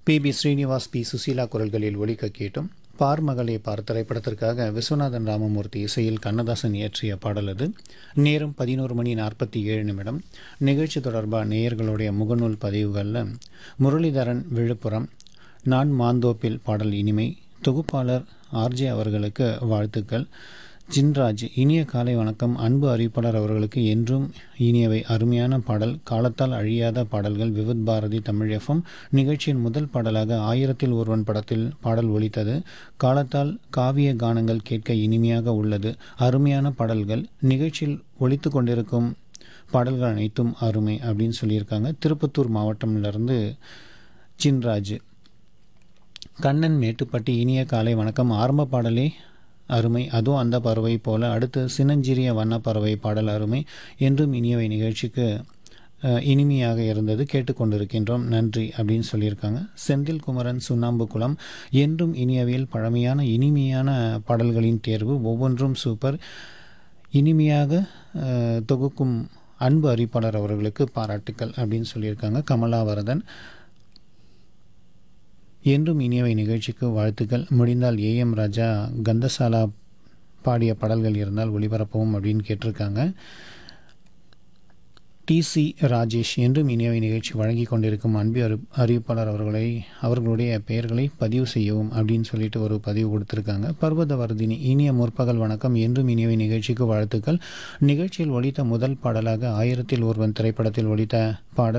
B B Srinivas P Susheela குரல்களில் ஒலிக்க கேட்டும் பார்மகளே பார் திரைப்படத்திற்காக விஸ்வநாதன் ராமமூர்த்தி இசையில் கண்ணதாசன் இயற்றிய பாடல் அது நேரம் பதினோரு மணி நாற்பத்தி ஏழு நிமிடம் நிகழ்ச்சி தொடர்பாக நேயர்களுடைய முகநூல் பதிவுகளில் முரளிதரன் விழுப்புரம் நான் மாந்தோப்பில் பாடல் இனிமை தொகுப்பாளர் ஆர்ஜே அவர்களுக்கு வாழ்த்துக்கள் ஜின்ராஜ் இனிய காலை வணக்கம் அன்பு அறிவிப்பாளர் அவர்களுக்கு என்றும் இனியவை அருமையான பாடல் காலத்தால் அழியாத பாடல்கள் விவித் பாரதி தமிழ் எஃப்எம் நிகழ்ச்சியின் முதல் பாடலாக ஆயிரத்தில் ஒருவன் படத்தில் பாடல் ஒலித்தது காலத்தால் காவிய கானங்கள் கேட்க இனிமையாக உள்ளது அருமையான பாடல்கள் நிகழ்ச்சியில் ஒலித்து கொண்டிருக்கும் பாடல்கள் அனைத்தும் அருமை அப்படின்னு சொல்லியிருக்காங்க திருப்பத்தூர் மாவட்டம்லேருந்து சின்ராஜ் கண்ணன் மேட்டுப்பட்டி இனிய காலை வணக்கம் ஆரம்ப பாடலே அருமை அதுவும் அந்த பறவை போல அடுத்து சின்னஞ்சிறிய வண்ண பறவை பாடல் அருமை என்றும் இனியவை நிகழ்ச்சிக்கு அஹ், இனிமையாக இருந்தது கேட்டுக்கொண்டிருக்கின்றோம் நன்றி அப்படின்னு சொல்லியிருக்காங்க செந்தில் குமரன் சுண்ணாம்பு குளம் என்றும் இனியவையில் பழமையான இனிமையான பாடல்களின் தேர்வு ஒவ்வொன்றும் சூப்பர் இனிமையாக அஹ், தொகுக்கும் அன்பு அறிப்பாளர் அவர்களுக்கு பாராட்டுக்கள் அப்படின்னு சொல்லியிருக்காங்க கமலாவரதன் என்றும் இனியவை நிகழ்ச்சிக்கு வாழ்த்துக்கள் முடிந்தால் ஏஎம் ராஜா கந்தசாலா பாடிய பாடல்கள் இருந்தால் ஒளிபரப்பவும் அப்படின்னு கேட்டிருக்காங்க டிசி ராஜேஷ் என்றும் இனியவை நிகழ்ச்சி வழங்கி கொண்டிருக்கும் அன்பு அறி அறிவிப்பாளர் அவர்களை அவர்களுடைய பெயர்களை பதிவு செய்யவும் அப்படின்னு சொல்லிட்டு ஒரு பதிவு கொடுத்துருக்காங்க பர்வதவர்தினி இனிய முற்பகல் வணக்கம் என்றும் இனியவை நிகழ்ச்சிக்கு வாழ்த்துக்கள் நிகழ்ச்சியில் ஒலித்த முதல் பாடலாக ஆயிரத்தில் ஒருவன் திரைப்படத்தில் ஒலித்த பாடல்